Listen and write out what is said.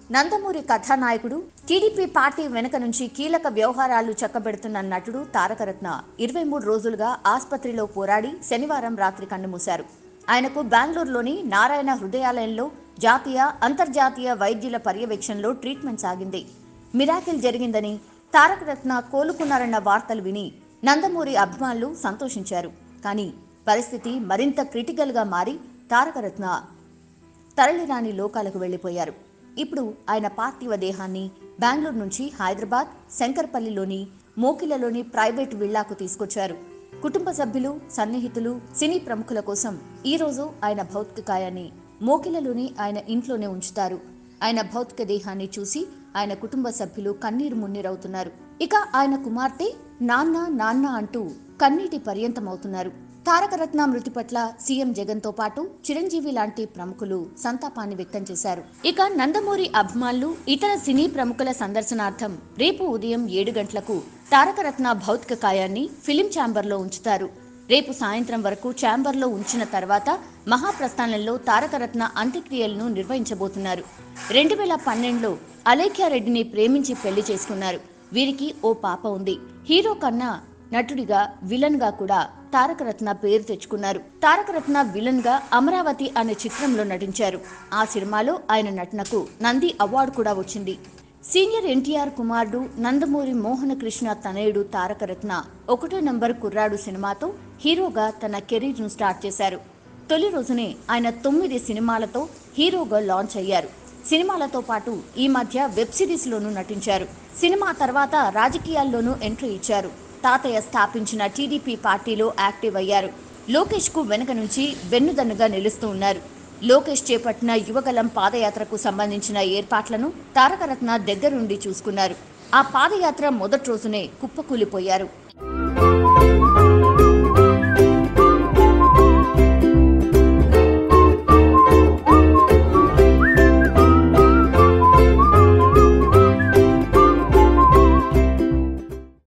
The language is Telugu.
నందమూరి కథానాయకుడు టీడీపీ పార్టీ వెనుక నుంచి కీలక వ్యవహారాలు చక్కబెడుతున్న నటుడు తారకరత్న ఇరవై మూడు రోజులుగా ఆసుపత్రిలో పోరాడి శనివారం రాత్రి కన్నుమూశారు ఆయనకు బెంగళూరులోని నారాయణ హృదయాలయంలో జాతీయ అంతర్జాతీయ వైద్యుల పర్యవేక్షణలో ట్రీట్మెంట్ సాగింది మిరాకిల్ జరిగిందని తారకరత్న కోలుకున్నారన్న వార్తలు విని నందమూరి అభిమానులు సంతోషించారు కానీ పరిస్థితి మరింత క్రిటికల్గా మారి తారకరత్న తరలిరాని లోకాలకు వెళ్లిపోయారు ఇప్పుడు ఆయన పార్థివ దేహాన్ని బెంగళూరు నుంచి హైదరాబాద్ శంకర్పల్లిలోని మోకిలలోని ప్రైవేట్ విల్లాకు తీసుకొచ్చారు కుటుంబ సభ్యులు సన్నిహితులు సినీ ప్రముఖుల కోసం ఈ రోజు ఆయన భౌతిక కాయాన్ని మోకిలలోని ఆయన ఇంట్లోనే ఉంచుతారు ఆయన భౌతిక దేహాన్ని చూసి ఆయన కుటుంబ సభ్యులు కన్నీరు మున్నీరవుతున్నారు ఇక ఆయన కుమార్తె నాన్న నాన్న అంటూ కన్నీటి పర్యంతమవుతున్నారు తారకరత్న మృతి పట్ల సీఎం జగన్ తో పాటు చిరంజీవి లాంటి ప్రముఖులు సంతాపాన్ని వ్యక్తం చేశారు ఇక నందమూరి అభిమానులు ఇతర సినీ ప్రముఖుల సందర్శనార్థం రేపు ఉదయం ఏడు గంటలకు తారకరత్న భౌతిక కాయాన్ని ఫిలిం ఛాంబర్లో ఉంచుతారు రేపు సాయంత్రం వరకు ఛాంబర్లో ఉంచిన తర్వాత మహాప్రస్థానంలో తారకరత్న అంత్యక్రియలను నిర్వహించబోతున్నారు రెండు వేల పన్నెండులో అలేఖ్యారెడ్డిని ప్రేమించి పెళ్లి చేసుకున్నారు వీరికి ఓ పాప ఉంది హీరో కన్నా నటుడిగా విలన్ గా కూడా తారకరత్న పేరు తెచ్చుకున్నారు తారకరత్న విలన్ గా అమరావతి అనే చిత్రంలో నటించారు ఆ సినిమాలో ఆయన నటనకు నంది అవార్డు కూడా వచ్చింది సీనియర్ ఎన్టీఆర్ కుమారుడు నందమూరి మోహన కృష్ణ తనయుడు తారకరత్న ఒకటో నంబర్ కుర్రాడు సినిమాతో హీరోగా తన కెరీర్ ను స్టార్ట్ చేశారు తొలి రోజునే ఆయన తొమ్మిది సినిమాలతో హీరోగా లాంచ్ అయ్యారు సినిమాలతో పాటు ఈ మధ్య వెబ్ సిరీస్ లోనూ నటించారు సినిమా తర్వాత రాజకీయాల్లోనూ ఎంట్రీ ఇచ్చారు తాతయ్య స్థాపించిన టీడీపీ పార్టీలో యాక్టివ్ అయ్యారు లోకేష్ కు వెనక నుంచి వెన్నుదన్నుగా నిలుస్తూ ఉన్నారు లోకేష్ చేపట్టిన యువగలం పాదయాత్రకు సంబంధించిన ఏర్పాట్లను తారకరత్న దగ్గరుండి చూసుకున్నారు ఆ పాదయాత్ర మొదటి రోజునే కుప్పకూలిపోయారు